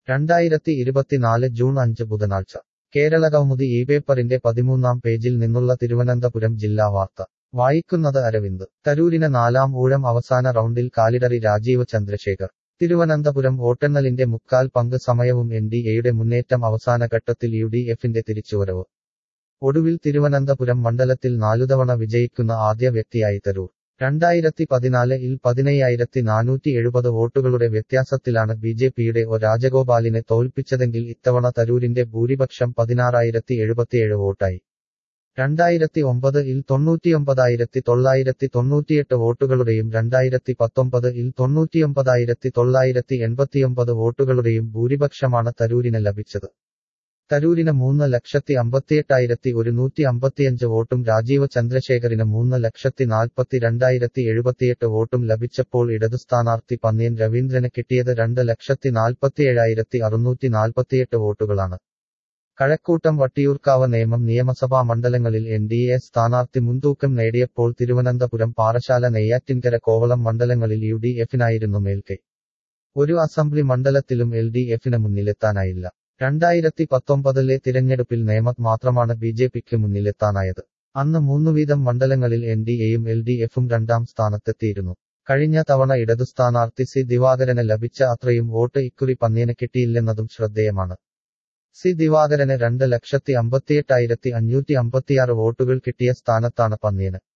രണ്ടായിരത്തി ഇരുപത്തിനാല് ജൂൺ അഞ്ച് ബുധനാഴ്ച കേരള കൗമുദി ഈ പേപ്പറിന്റെ പതിമൂന്നാം പേജിൽ നിന്നുള്ള തിരുവനന്തപുരം ജില്ലാ വാർത്ത വായിക്കുന്നത് അരവിന്ദ് തരൂരിന് നാലാം ഊഴം അവസാന റൗണ്ടിൽ കാലിടറി രാജീവ് ചന്ദ്രശേഖർ തിരുവനന്തപുരം വോട്ടെണ്ണലിന്റെ മുക്കാൽ പങ്ക് സമയവും എൻ ഡി എയുടെ മുന്നേറ്റം അവസാന ഘട്ടത്തിൽ യു ഡി എഫിന്റെ തിരിച്ചുവരവ് ഒടുവിൽ തിരുവനന്തപുരം മണ്ഡലത്തിൽ നാലുതവണ വിജയിക്കുന്ന ആദ്യ വ്യക്തിയായി തരൂർ രണ്ടായിരത്തി പതിനാല് ഇൽ പതിനയ്യായിരത്തി നാനൂറ്റി എഴുപത് വോട്ടുകളുടെ വ്യത്യാസത്തിലാണ് ബി ജെ പിയുടെ ഒ രാജഗോപാലിനെ തോൽപ്പിച്ചതെങ്കിൽ ഇത്തവണ തരൂരിന്റെ ഭൂരിപക്ഷം പതിനാറായിരത്തി എഴുപത്തിയേഴ് വോട്ടായി രണ്ടായിരത്തി ഒമ്പത് ഇൽ തൊണ്ണൂറ്റിയൊമ്പതായിരത്തി തൊള്ളായിരത്തി തൊണ്ണൂറ്റിയെട്ട് വോട്ടുകളുടെയും രണ്ടായിരത്തി പത്തൊമ്പത് ഇൽ തൊണ്ണൂറ്റിയൊമ്പതായിരത്തി തൊള്ളായിരത്തി എൺപത്തിയൊമ്പത് വോട്ടുകളുടെയും ഭൂരിപക്ഷമാണ് തരൂരിന് ലഭിച്ചത് തരൂരിന് മൂന്ന് ലക്ഷത്തി അമ്പത്തിയെട്ടായിരത്തി ഒരുന്നൂറ്റി അമ്പത്തിയഞ്ച് വോട്ടും രാജീവ് ചന്ദ്രശേഖറിന് മൂന്ന് ലക്ഷത്തി നാൽപ്പത്തി രണ്ടായിരത്തി എഴുപത്തിയെട്ട് വോട്ടും ലഭിച്ചപ്പോൾ ഇടതു സ്ഥാനാർത്ഥി പന്ന്യൻ രവീന്ദ്രന് കിട്ടിയത് രണ്ട് ലക്ഷത്തി നാൽപ്പത്തിയേഴായിരത്തി അറുന്നൂറ്റി നാൽപ്പത്തിയെട്ട് വോട്ടുകളാണ് കഴക്കൂട്ടം വട്ടിയൂർക്കാവ് നേമം നിയമസഭാ മണ്ഡലങ്ങളിൽ എൻ ഡി എ സ്ഥാനാർത്ഥി മുൻതൂക്കം നേടിയപ്പോൾ തിരുവനന്തപുരം പാറശാല നെയ്യാറ്റിൻകര കോവളം മണ്ഡലങ്ങളിൽ യു ഡി എഫിനായിരുന്നു മേൽക്കൈ ഒരു അസംബ്ലി മണ്ഡലത്തിലും എൽ ഡി എഫിന് മുന്നിലെത്താനായില്ല രണ്ടായിരത്തി പത്തൊമ്പതിലെ തിരഞ്ഞെടുപ്പിൽ നേമത്ത് മാത്രമാണ് ബി ജെ പിക്ക് മുന്നിലെത്താനായത് അന്ന് മൂന്നു വീതം മണ്ഡലങ്ങളിൽ എൻ ഡി എയും എൽ ഡി എഫും രണ്ടാം സ്ഥാനത്തെത്തിയിരുന്നു കഴിഞ്ഞ തവണ ഇടതു സ്ഥാനാർത്ഥി സി ദിവാകരന് ലഭിച്ച അത്രയും വോട്ട് ഇക്കുറി പന്ന്യന് കിട്ടിയില്ലെന്നതും ശ്രദ്ധേയമാണ് സി ദിവാകരന് രണ്ട് ലക്ഷത്തി അമ്പത്തിയെട്ടായിരത്തി അഞ്ഞൂറ്റി അമ്പത്തിയാറ് വോട്ടുകൾ കിട്ടിയ സ്ഥാനത്താണ് പന്ന്യന്